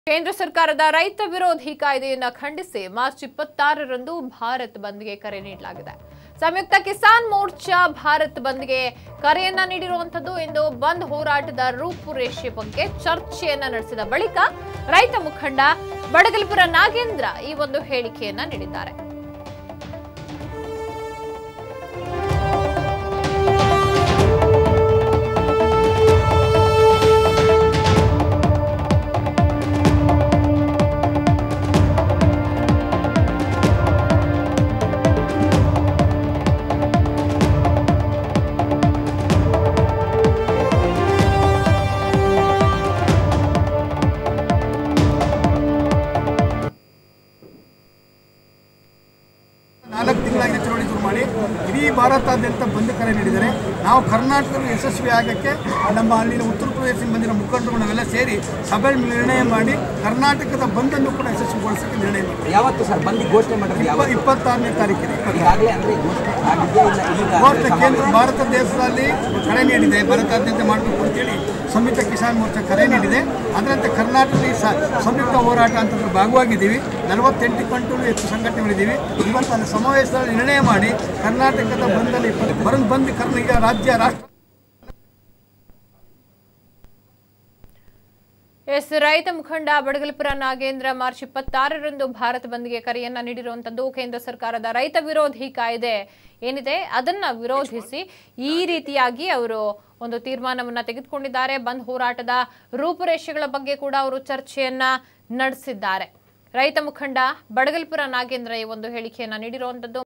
ಕೇಂದ್ರ ಸರ್ಕಾರದ ರೈತ ವಿರೋಧಿ ಕಾಯ್ದೆಯನ್ನ ಖಂಡಿಸಿ ಮಾರ್ಚ್ ಇಪ್ಪತ್ತಾರರಂದು ಭಾರತ್ ಬಂದ್ಗೆ ಕರೆ ನೀಡಲಾಗಿದೆ ಸಂಯುಕ್ತ ಕಿಸಾನ್ ಮೋರ್ಚಾ ಭಾರತ್ ಬಂದ್ಗೆ ಕರೆಯನ್ನ ನೀಡಿರುವಂತದ್ದು ಇಂದು ಬಂದ್ ಹೋರಾಟದ ರೂಪುರೇಷೆ ಬಗ್ಗೆ ಚರ್ಚೆಯನ್ನ ನಡೆಸಿದ ಬಳಿಕ ರೈತ ಮುಖಂಡ ಬಡಗಲ್ಪುರ ನಾಗೇಂದ್ರ ಈ ಒಂದು ಹೇಳಿಕೆಯನ್ನ ನೀಡಿದ್ದಾರೆ ನಾಲ್ಕು ತಿಂಗಳಾಗಿ ಚಳವಳಿ ಶುರು ಮಾಡಿ ಇಡೀ ಭಾರತಾದ್ಯಂತ ಬಂದ್ ಕರೆ ನೀಡಿದ್ದಾರೆ ನಾವು ಕರ್ನಾಟಕದಲ್ಲಿ ಯಶಸ್ವಿ ಆಗಕ್ಕೆ ನಮ್ಮ ಅಲ್ಲಿನ ಉತ್ತರ ಪ್ರದೇಶದಿಂದ ಬಂದಿರೋ ಮುಖಂಡರು ನಾವೆಲ್ಲ ಸೇರಿ ಸಭೆ ನಿರ್ಣಯ ಮಾಡಿ ಕರ್ನಾಟಕದ ಬಂದನ್ನು ಕೂಡ ಯಶಸ್ವಿಗೊಳಿಸಕ್ಕೆ ನಿರ್ಣಯ ಮಾಡಿದ್ದೀವಿ ಯಾವತ್ತು ಸರ್ ಬಂದು ಘೋಷಣೆ ಮಾಡಿದ್ರೆ ಇಪ್ಪ ಯಾವತ್ತು ಇಪ್ಪತ್ತಾರನೇ ತಾರೀಕಿದೆ ಈಗಾಗಲೇ ಅಂದ್ರೆ ಘೋಷಣೆ ಆಗಿದೆಯಾ ಇಲ್ಲ ಈಗ ಘೋಷಣೆ ಕೇಂದ್ರ ಭಾರತ ದೇಶದಲ್ಲಿ ಕರೆ ನೀಡಿದೆ ಭಾರತಾದ್ಯಂತ ಮಾಡಬೇಕು ಅಂತೇಳಿ ಸಂಯುಕ್ತ ಕಿಸಾನ್ ಮೋರ್ಚಾ ಕರೆ ನೀಡಿದೆ ಅದರಂತೆ ಕರ್ನಾಟಕದಲ್ಲಿ ಸ ಸಂಯುಕ್ತ ಹೋರಾಟ ಅಂತಂದ್ರೆ ಭಾಗವಾಗಿದ್ದೀವಿ ನಲವತ್ತೆಂಟು ಕಂಟು ಹೆಚ್ಚು ಸಂಘಟನೆಗಳಿದ್ದೀವಿ ಇವತ್ತು ಅಲ್ಲಿ ಸಮಾವೇಶದಲ್ಲಿ ನಿರ್ಣಯ ಮಾಡಿ ಕರ್ನಾಟಕದ ಬಂದಲ್ಲಿ ಇಪ್ಪತ್ತು ಬರಂಗ್ ಬಂದು ಕರ್ನಾಟಕ ರಾಜ್ಯ ರಾಷ್ಟ್ರ ಎಸ್ ರೈತ ಮುಖಂಡ ಬಡಗಲಪುರ ನಾಗೇಂದ್ರ ಮಾರ್ಚ್ ಇಪ್ಪತ್ತಾರರಂದು ಭಾರತ ಬಂದ್ಗೆ ಕರೆಯನ್ನ ನೀಡಿರುವಂತದ್ದು ಕೇಂದ್ರ ಸರ್ಕಾರದ ರೈತ ವಿರೋಧಿ ಕಾಯ್ದೆ ಏನಿದೆ ಅದನ್ನ ವಿರೋಧಿಸಿ ಈ ರೀತಿಯಾಗಿ ಅವರು ಒಂದು ತೀರ್ಮಾನವನ್ನ ತೆಗೆದುಕೊಂಡಿದ್ದಾರೆ ಬಂದ್ ಹೋರಾಟದ ರೂಪುರೇಷೆಗಳ ಬಗ್ಗೆ ಕೂಡ ಅವರು ಚರ್ಚೆಯನ್ನ ನಡೆಸಿದ್ದಾರೆ ರೈತ ಮುಖಂಡ ಬಡಗಲ್ಪುರ ನಾಗೇಂದ್ರ ಈ ಒಂದು ಹೇಳಿಕೆಯನ್ನ ನೀಡಿರುವಂತದ್ದು